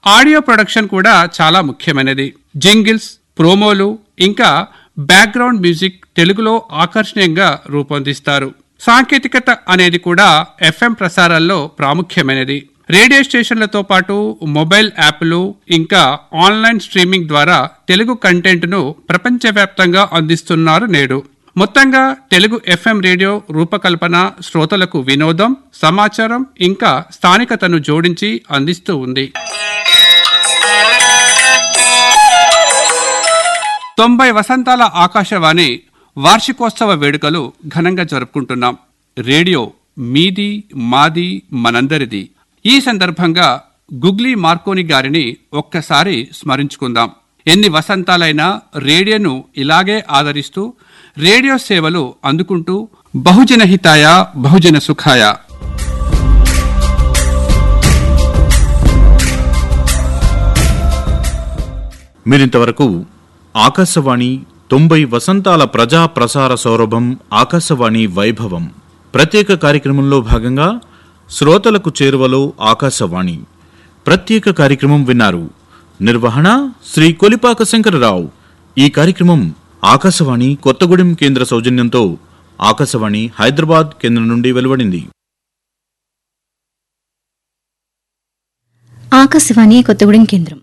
audio production కూడా చాలా ముఖ్యమైనది జింగిల్స్ ప్రోమోలు ఇంకా బ్యాక్గ్రౌండ్ మ్యూజిక్ తెలుగులో ఆకర్షణీయంగా రూపొందిస్తారు సాంకేతికత అనేది కూడా ఎఫ్ఎం ప్రసారాల్లో ప్రాముఖ్యమైనది రేడియో స్టేషన్లతో పాటు మొబైల్ యాప్లు ఇంకా ఆన్లైన్ స్ట్రీమింగ్ ద్వారా తెలుగు కంటెంట్ను ప్రపంచవ్యాప్తంగా అందిస్తున్నారు నేడు మొత్తంగా తెలుగు ఎఫ్ఎం రేడియో రూపకల్పన శ్రోతలకు వినోదం సమాచారం ఇంకా స్థానికతను జోడించి అందిస్తూ ఉంది తొంభై వసంతాల ఆకాశవాణి వార్షికోత్సవ వేడుకలు ఘనంగా జరుపుకుంటున్నాం రేడియో మీది మాది మనందరిది ఈ సందర్భంగా గుగ్లీ మార్కోని గారిని ఒక్కసారి స్మరించుకుందాం ఎన్ని వసంతాలైనా రేడియోను ఇలాగే ఆదరిస్తూ రేడియో సేవలు అందుకుంటూ బహుజన హితాయ బహుజన సుఖాయ మీరింతవరకు ఆకాశవాణి తొంభై వసంతాల ప్రజా ప్రసార సౌరభం ఆకాశవాణి వైభవం ప్రత్యేక కార్యక్రమంలో భాగంగా శ్రోతలకు చేరువలో ఆకాశవాణి ప్రత్యేక కార్యక్రమం విన్నారు నిర్వహణ శ్రీ కొలిపాక శంకరరావు ఈ కార్యక్రమం ఆకాశవాణి కొత్తగూడెం కేంద్ర సౌజన్యంతో ఆకాశవాణి హైదరాబాద్ కేంద్రం నుండి వెలువడింది ఆకాశవాణి కొత్తగూడెం కేంద్రం